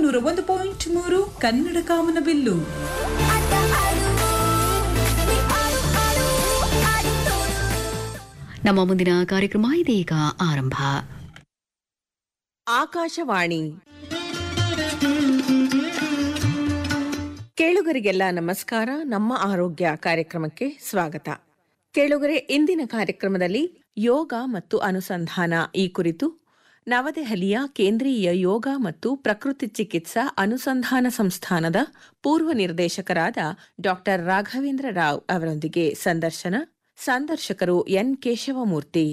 ನೂರ ಒಂದು ಪಾಯಿಂಟ್ ಮೂರು ಕನ್ನಡ ಕಾಮನಬಿಲ್ಲು ಆಟ ಆಡು ನೀ ಆಡು ಆಡು ಆಡಿ ತೋರು ನಮ್ಮ ಮುಂದಿನ ಕಾರ್ಯಕ್ರಮ ಇದೀಗ ಆರಂಭ ಆಕಾಶವಾಣಿ ಕೇಳುಗರಿಗೆಲ್ಲ ನಮಸ್ಕಾರ ನಮ್ಮ ಆರೋಗ್ಯ ಕಾರ್ಯಕ್ರಮಕ್ಕೆ ಸ್ವಾಗತ ಕೇಳುಗರೆ ಇಂದಿನ ಕಾರ್ಯಕ್ರಮದಲ್ಲಿ ಯೋಗ ಮತ್ತು ಅನುಸಂಧಾನ ಈ ಕುರಿತು ನವದೆಹಲಿಯ ಕೇಂದ್ರೀಯ ಯೋಗ ಮತ್ತು ಪ್ರಕೃತಿ ಚಿಕಿತ್ಸಾ ಅನುಸಂಧಾನ ಸಂಸ್ಥಾನದ ಪೂರ್ವ ನಿರ್ದೇಶಕರಾದ ಡಾಕ್ಟರ್ ರಾಘವೇಂದ್ರ ರಾವ್ ಅವರೊಂದಿಗೆ ಸಂದರ್ಶನ ಸಂದರ್ಶಕರು ಎನ್ ಕೇಶವಮೂರ್ತಿ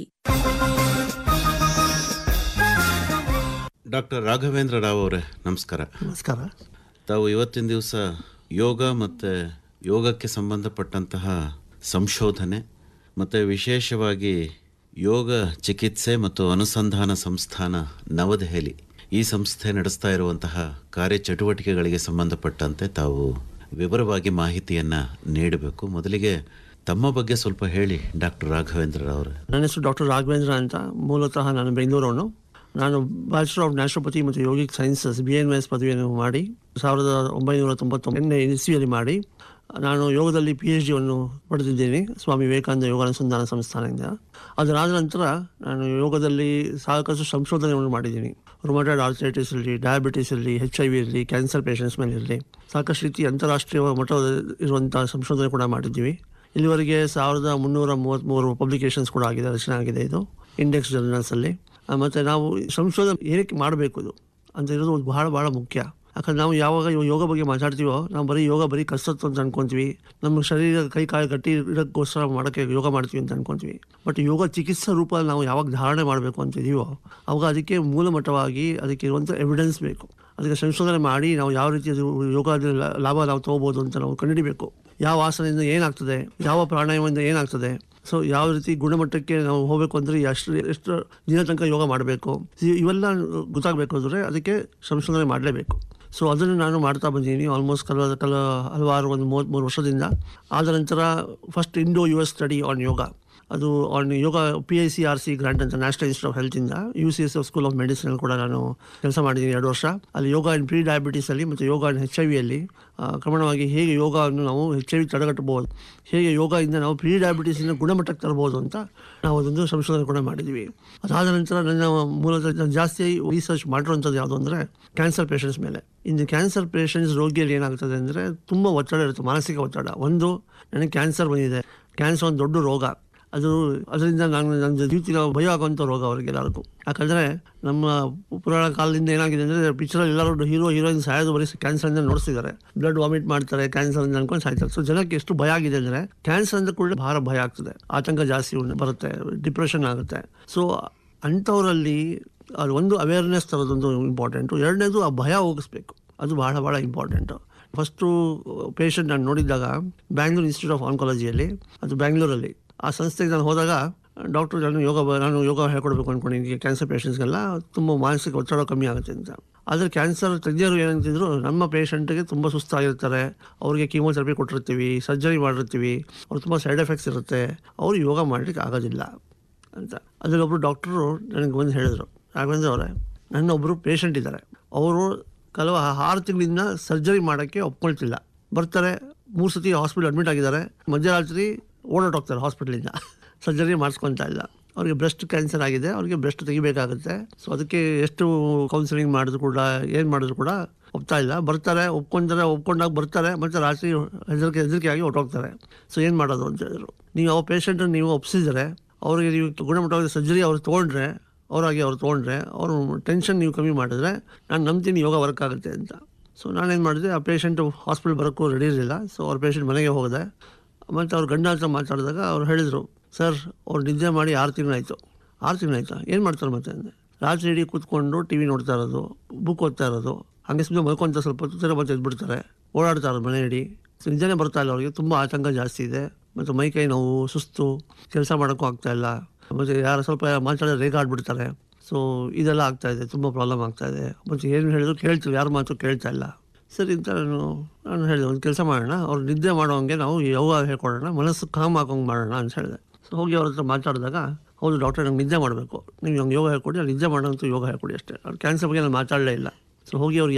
ಡಾಕ್ಟರ್ ರಾಘವೇಂದ್ರ ರಾವ್ ಅವರೇ ನಮಸ್ಕಾರ ನಮಸ್ಕಾರ ತಾವು ಇವತ್ತಿನ ದಿವಸ ಯೋಗ ಮತ್ತು ಯೋಗಕ್ಕೆ ಸಂಬಂಧಪಟ್ಟಂತಹ ಸಂಶೋಧನೆ ಮತ್ತು ವಿಶೇಷವಾಗಿ ಯೋಗ ಚಿಕಿತ್ಸೆ ಮತ್ತು ಅನುಸಂಧಾನ ಸಂಸ್ಥಾನ ನವದೆಹಲಿ ಈ ಸಂಸ್ಥೆ ನಡೆಸ್ತಾ ಇರುವಂತಹ ಕಾರ್ಯಚಟುವಟಿಕೆಗಳಿಗೆ ಸಂಬಂಧಪಟ್ಟಂತೆ ತಾವು ವಿವರವಾಗಿ ಮಾಹಿತಿಯನ್ನು ನೀಡಬೇಕು ಮೊದಲಿಗೆ ತಮ್ಮ ಬಗ್ಗೆ ಸ್ವಲ್ಪ ಹೇಳಿ ಡಾಕ್ಟರ್ ರಾಘವೇಂದ್ರ ಅವರೇ ನನ್ನ ಹೆಸರು ಡಾಕ್ಟರ್ ರಾಘವೇಂದ್ರ ಅಂತ ಮೂಲತಃ ನಾನು ಬೆಂಗಳೂರವನು ನಾನು ಬ್ಯಾಚುಲರ್ ಆಫ್ ನ್ಯಾಚುರೋಪತಿ ಮತ್ತು yogic sciences B N S ಪದವಿಯನ್ನು ಮಾಡಿ ಸಾವಿರದ ಒಂಬೈನೂರ ತೊಂಬತ್ತೊಂಬತ್ತನೇ ಇಸ್ವಿಯಲ್ಲಿ ಮಾಡಿ ನಾನು ಯೋಗದಲ್ಲಿ ಪಿ ಎಚ್ ಡಿಯನ್ನು ಪಡೆದಿದ್ದೇನೆ ಸ್ವಾಮಿ ವಿವೇಕಾನಂದ ಯೋಗ ಅನುಸಂಧಾನ ಸಂಸ್ಥಾನದಿಂದ ಅದರಾದ ನಂತರ ನಾನು ಯೋಗದಲ್ಲಿ ಸಾಕಷ್ಟು ಸಂಶೋಧನೆಯನ್ನು ಮಾಡಿದ್ದೀನಿ ರುಮಟಾಯ್ಡ್ ಆರ್ಥರೈಟಿಸ್ ಇರಲಿ ಡಯಾಬಿಟಿಸ್ ಇರಲಿ ಎಚ್ ಐ ವಿ ಇರಲಿ ಕ್ಯಾನ್ಸರ್ ಪೇಷಂಟ್ಸ್ ಮೇಲೆ ಇರಲಿ ಸಾಕಷ್ಟು ರೀತಿ ಅಂತಾರಾಷ್ಟ್ರೀಯ ಮಟ್ಟದ ಇರುವಂಥ ಸಂಶೋಧನೆ ಕೂಡ ಮಾಡಿದ್ದೀವಿ ಇಲ್ಲಿವರೆಗೆ ಸಾವಿರದ ಮುನ್ನೂರ ಮೂವತ್ತ್ಮೂರು ಪಬ್ಲಿಕೇಶನ್ಸ್ ಕೂಡ ಆಗಿದೆ ರಚನೆ ಆಗಿದೆ ಇದು ಇಂಡೆಕ್ಸ್ ಜರ್ನಲ್ಸಲ್ಲಿ ಮತ್ತು ನಾವು ಸಂಶೋಧನೆ ಏನಕ್ಕೆ ಮಾಡಬೇಕು ಇದು ಅಂತ ಇರೋದು ಒಂದು ಬಹಳ ಬಹಳ ಮುಖ್ಯ ಯಾಕಂದ್ರೆ ನಾವು ಯಾವಾಗ ಇವಾಗ ಯೋಗ ಬಗ್ಗೆ ಮಾತಾಡ್ತೀವೋ ನಾವು ಬರೀ ಯೋಗ ಬರೀ ಕಸತ್ತು ಅಂತ ಅನ್ಕೊಂತೀವಿ ನಮ್ಮ ಶರೀರ ಕೈ ಕಾಲು ಗಟ್ಟಿ ಇಡೋಕ್ಕೋಸ್ಕರ ಮಾಡೋಕ್ಕೆ ಯೋಗ ಮಾಡ್ತೀವಿ ಅಂತ ಅನ್ಕೊಂತೀವಿ ಬಟ್ ಯೋಗ ಚಿಕಿತ್ಸಾ ರೂಪ ನಾವು ಯಾವಾಗ ಧಾರಣೆ ಮಾಡಬೇಕು ಅಂತಿದೀವೋ ಅವಾಗ ಅದಕ್ಕೆ ಮೂಲಮಟ್ಟವಾಗಿ ಅದಕ್ಕೆ ಇರುವಂಥ ಎವಿಡೆನ್ಸ್ ಬೇಕು ಅದಕ್ಕೆ ಸಂಶೋಧನೆ ಮಾಡಿ ನಾವು ಯಾವ ರೀತಿ ಅದು ಯೋಗದ ಲಾ- ಲಾಭ ನಾವು ತಗೋಬೋದು ಅಂತ ನಾವು ಕಂಡುಹಿಡಿಬೇಕು ಯಾವ ಆಸನದಿಂದ ಏನಾಗ್ತದೆ ಯಾವ ಪ್ರಾಣಾಯಾಮದಿಂದ ಏನಾಗ್ತದೆ ಸೊ ಯಾವ ರೀತಿ ಗುಣಮಟ್ಟಕ್ಕೆ ನಾವು ಹೋಗಬೇಕು ಅಂದರೆ ಎಷ್ಟು ಎಷ್ಟು ದಿನ ತನಕ ಯೋಗ ಮಾಡಬೇಕು ಇವೆಲ್ಲ ಗೊತ್ತಾಗಬೇಕು ಅಂದರೆ ಅದಕ್ಕೆ ಸಂಶೋಧನೆ ಮಾಡಲೇಬೇಕು ಸೊ ಅದನ್ನು ನಾನು ಮಾಡ್ತಾ ಬಂದಿದ್ದೀನಿ ಆಲ್ಮೋಸ್ಟ್ ಕಲ ಕಲ ಹಲವಾರು ಒಂದು ಮೂವತ್ತ್ಮೂರು ವರ್ಷದಿಂದ ಆದ ನಂತರ first Indo U S study on yoga ಅದು on yoga P I C R C grant ಅಂತ ನ್ಯಾಷನಲ್ ಇನ್ಸ್ಟಿಟ್ಯೂಟ್ ಆಫ್ ಹೆಲ್ತಿಂದ U C S school of medicine ಕೂಡ ನಾನು ಕೆಲಸ ಮಾಡಿದ್ದೀನಿ ಎರಡು ವರ್ಷ ಅಲ್ಲಿ ಯೋಗ ಇನ್ ಪ್ರೀ ಡಯಾಬಿಟೀಸಲ್ಲಿ ಮತ್ತು ಯೋಗ ಇನ್ ಎಚ್ ಐ ವಿಯಲ್ಲಿ ಕ್ರಮಣವಾಗಿ ಹೇಗೆ ಯೋಗವನ್ನು ನಾವು ಎಚ್ ಐ ವಿ ತಡೆಗಟ್ಟಬಹುದು ಹೇಗೆ ಯೋಗದಿಂದ ನಾವು ಪ್ರೀ ಡಯಾಬಿಟೀಸಿನ ಗುಣಮಟ್ಟಕ್ಕೆ ತರಬಹುದು ಅಂತ ನಾವು ಅದೊಂದು ಸಂಶೋಧನೆ ಕೂಡ ಮಾಡಿದ್ದೀವಿ ಅದಾದ ನಂತರ ನನ್ನ ಮೂಲತಃ ನಾನು ಜಾಸ್ತಿ ರಿಸರ್ಚ್ ಮಾಡಿರುವಂಥದ್ದು ಯಾವುದು ಅಂದರೆ ಕ್ಯಾನ್ಸರ್ ಪೇಷಂಟ್ಸ್ ಮೇಲೆ ಇನ್ನು ಕ್ಯಾನ್ಸರ್ ಪೇಷಂಟ್ಸ್ ರೋಗಿಯಲ್ಲಿ ಏನಾಗ್ತದೆ ಅಂದರೆ ತುಂಬ ಒತ್ತಡ ಇರುತ್ತೆ ಮಾನಸಿಕ ಒತ್ತಡ ಒಂದು ನನಗೆ ಕ್ಯಾನ್ಸರ್ ಬಂದಿದೆ ಕ್ಯಾನ್ಸರ್ ಒಂದು ದೊಡ್ಡ ರೋಗ ಅದು ಅದರಿಂದ ನಾನು ನನ್ನ ಜೀವಿತ ಭಯ ಆಗುವಂಥ ರೋಗ ಅವರಿಗೆಲ್ಲರಿಗೂ ಯಾಕಂದರೆ ನಮ್ಮ ಪುರಾಣ ಕಾಲದಿಂದ ಏನಾಗಿದೆ ಅಂದರೆ ಪಿಕ್ಚರಲ್ಲಿ ಎಲ್ಲರೂ ಹೀರೋ ಹೀರೋಯಿನ್ ಸಾಯೋದು ಬರೀ ಕ್ಯಾನ್ಸರಿಂದ ನೋಡಿಸಿದ್ದಾರೆ ಬ್ಲಡ್ ವಾಮಿಟ್ ಮಾಡ್ತಾರೆ ಕ್ಯಾನ್ಸರ್ ಅಂತ ಅನ್ಕೊಂಡು ಸಾಯ್ತಾರೆ ಸೊ ಜನಕ್ಕೆ ಎಷ್ಟು ಭಯ ಆಗಿದೆ ಅಂದರೆ ಕ್ಯಾನ್ಸರ್ ಅಂತ ಕೂಡ ಭಾಳ ಭಯ ಆಗ್ತದೆ ಆತಂಕ ಜಾಸ್ತಿ ಉಂಟು- ಬರುತ್ತೆ ಡಿಪ್ರೆಷನ್ ಆಗುತ್ತೆ ಸೊ ಅಂಥವರಲ್ಲಿ ಅದು ಒಂದು ಅವೇರ್ನೆಸ್ ತರೋದೊಂದು ಇಂಪಾರ್ಟೆಂಟು ಎರಡನೇದು ಆ ಭಯ ಹೋಗಿಸ್ಬೇಕು ಅದು ಬಹಳ ಭಾಳ ಇಂಪಾರ್ಟೆಂಟು ಫಸ್ಟು ಪೇಷಂಟ್ ನಾನು ನೋಡಿದ್ದಾಗ ಬ್ಯಾಂಗ್ಳೂರ್ ಇನ್ಸ್ಟಿಟ್ಯೂಟ್ ಆಫ್ ಆನ್ಕಾಲಜಿಯಲ್ಲಿ ಅದು ಬ್ಯಾಂಗ್ಳೂರಲ್ಲಿ ಆ ಸಂಸ್ಥೆಗೆ ನಾನು ಹೋದಾಗ ಡಾಕ್ಟ್ರು ನಾನು ಯೋಗ ಬ- ನಾನು ಯೋಗ ಹೇಳ್ಕೊಡ್ಬೇಕು ಅಂದ್ಕೊಂಡಿದ್ದೀನಿ ಕ್ಯಾನ್ಸರ್ ಪೇಷಂಟ್ಸ್ಗೆಲ್ಲ ತುಂಬ ಮಾನಸಿಕ ಒತ್ತಡ ಕಮ್ಮಿ ಆಗುತ್ತೆ ಅಂತ ಆದರೆ ಕ್ಯಾನ್ಸರ್ ತಜ್ಞರು ಏನಂತಿದ್ರು ನಮ್ಮ ಪೇಷಂಟ್ಗೆ ತುಂಬ ಸುಸ್ತಾಗಿರ್ತಾರೆ ಅವ್ರಿಗೆ ಕೀಮೋಥೆರಪಿ ಕೊಟ್ಟಿರ್ತೀವಿ ಸರ್ಜರಿ ಮಾಡಿರ್ತೀವಿ ಅವ್ರು ತುಂಬ ಸೈಡ್ ಎಫೆಕ್ಟ್ಸ್ ಇರುತ್ತೆ ಅವರು ಯೋಗ ಮಾಡಲಿಕ್ಕೆ ಆಗೋದಿಲ್ಲ ಅಂತ ಅದರಲ್ಲಿ ಒಬ್ಬರು ಡಾಕ್ಟ್ರು ನನಗೆ ಬಂದು ಹೇಳಿದರು ರಾಘವೇಂದ್ರ ಅವರೇ ನನ್ನ ಒಬ್ಬರು ಪೇಷಂಟ್ ಇದ್ದಾರೆ ಅವರು ಕೆಲವು ಆರು ತಿಂಗಳಿಂದ ಸರ್ಜರಿ ಮಾಡೋಕ್ಕೆ ಒಪ್ಕೊಳ್ತಿಲ್ಲ ಬರ್ತಾರೆ ಮೂರು ಸತಿ ಹಾಸ್ಪಿಟಲ್ ಅಡ್ಮಿಟ್ ಆಗಿದ್ದಾರೆ ಮಧ್ಯರಾತ್ರಿ ಓಡಾಟೋಗ್ತಾರೆ ಹಾಸ್ಪಿಟ್ಲಿಂದ ಸರ್ಜರಿ ಮಾಡಿಸ್ಕೊತಾ ಇಲ್ಲ ಅವ್ರಿಗೆ ಬ್ರೆಸ್ಟ್ ಕ್ಯಾನ್ಸರ್ ಆಗಿದೆ ಅವ್ರಿಗೆ ಬ್ರೆಸ್ಟ್ ತೆಗಿಬೇಕಾಗುತ್ತೆ ಸೊ ಅದಕ್ಕೆ ಎಷ್ಟು ಕೌನ್ಸಿಲಿಂಗ್ ಮಾಡಿದ್ರು ಕೂಡ ಏನು ಮಾಡಿದ್ರು ಕೂಡ ಒಪ್ತಾ ಇಲ್ಲ ಬರ್ತಾರೆ ಒಪ್ಕೊಂತಾರೆ ಒಪ್ಕೊಂಡಾಗ ಬರ್ತಾರೆ ಮತ್ತು ರಾತ್ರಿ ಹೆದರಿಕೆ ಹೆದರಿಕೆ ಆಗಿ ಹೊರಟೋಗ್ತಾರೆ ಸೊ ಏನು ಮಾಡೋದು ಅಂತ ಹೇಳಿದ್ರು ನೀವು ಯಾವ ಪೇಷಂಟನ್ನು ನೀವು ಒಪ್ಸಿದರೆ ಅವ್ರಿಗೆ ನೀವು ಗುಣಮಟ್ಟವಾದ ಸರ್ಜರಿ ಅವ್ರು ತೊಗೊಂಡ್ರೆ ಅವರಾಗಿ ಅವ್ರು ತೊಗೊಂಡ್ರೆ ಅವರು ಟೆನ್ಷನ್ ನೀವು ಕಮ್ಮಿ ಮಾಡಿದ್ರೆ ನಾನು ನಂಬ್ತೀನಿ ಯೋಗ ವರ್ಕ್ ಆಗುತ್ತೆ ಅಂತ ಸೊ ನಾನೇನು ಮಾಡಿದೆ ಆ ಪೇಷಂಟು ಹಾಸ್ಪಿಟಲ್ ಬರೋಕ್ಕೂ ರೆಡಿ ಇರಲಿಲ್ಲ ಸೊ ಅವ್ರ ಪೇಷಂಟ್ ಮನೆಗೆ ಹೋಗಿದೆ ಮತ್ತು ಅವ್ರ ಗಂಡ ಹತ್ರ ಮಾತಾಡಿದಾಗ ಅವ್ರು ಹೇಳಿದರು ಸರ್ ಅವ್ರು ನಿದ್ದೆ ಮಾಡಿ ಆರು ತಿಂಗಳಾಯಿತು ಆರು ತಿಂಗಳಾಯ್ತಾ ಏನು ಮಾಡ್ತಾರೆ ಮತ್ತೆ ಅಂದೆ ರಾತ್ರಿ ಇಡೀ ಕೂತ್ಕೊಂಡು ಟಿ ವಿ ನೋಡ್ತಾ ಇರೋದು ಬುಕ್ ಓದ್ತಾ ಇರೋದು ಹಂಗೆ ಸುಮ್ಮನೆ ಮಲ್ಕೊಂತ ಸ್ವಲ್ಪ ಹೊತ್ತು ತಿರ್ಗಾ ಮತ್ತೆ ಎದ್ಬಿಡ್ತಾರೆ ಓಡಾಡ್ತಾ ಇರೋದು ಮನೆ ಇಡೀ ಸೊ ನಿದ್ದೆನೇ ಬರ್ತಾ ಇಲ್ಲ ಅವ್ರಿಗೆ ತುಂಬ ಆತಂಕ ಜಾಸ್ತಿ ಇದೆ ಮತ್ತು ಮೈ ಕೈ ನೋವು ಸುಸ್ತು ಕೆಲಸ ಮಾಡೋಕ್ಕೂ ಆಗ್ತಾ ಇಲ್ಲ ಮತ್ತು ಯಾರು ಸ್ವಲ್ಪ ಮಾತಾಡಿದ್ರೆ ರೇಗಾಡ್ಬಿಡ್ತಾರೆ ಸೊ ಇದೆಲ್ಲ ಆಗ್ತಾ ಇದೆ ತುಂಬ ಪ್ರಾಬ್ಲಮ್ ಆಗ್ತಾ ಇದೆ ಮತ್ತು ಏನು ಹೇಳಿದ್ರು ಕೇಳ್ತೀವಿ ಯಾರ ಮಾತು ಕೇಳ್ತಾ ಇಲ್ಲ ಸರಿ ಅಂತ ನಾನು ನಾನು ಹೇಳಿದೆ ಒಂದು ಕೆಲಸ ಮಾಡೋಣ ಅವ್ರು ನಿದ್ದೆ ಮಾಡೋಂಗೆ ನಾವು ಯೋಗ ಹೇಳ್ಕೊಡೋಣ ಮನಸ್ಸು ಕಾಮ್ ಹಾಕೋಂಗೆ ಮಾಡೋಣ ಅಂತ ಹೇಳಿದೆ ಸೊ ಹೋಗಿ ಅವ್ರ ಹತ್ರ ಮಾತಾಡಿದಾಗ ಹೌದು ಡಾಕ್ಟರ್ ನಂಗೆ ನಿದ್ದೆ ಮಾಡಬೇಕು ನೀವು ನಂಗೆ ಯೋಗ ಹೇಳ್ಕೊಡಿ ನಾನು ನಿದ್ದೆ ಮಾಡೋಂಥ ಯೋಗ ಹೇಳ್ಕೊಡಿ ಅಷ್ಟೇ ಅವ್ರು ಕ್ಯಾನ್ಸರ್ ಬಗ್ಗೆ ನಾನು ಮಾತಾಡಲೇ ಇಲ್ಲ ಸೊ ಹೋಗಿ ಅವ್ರಿಗೆ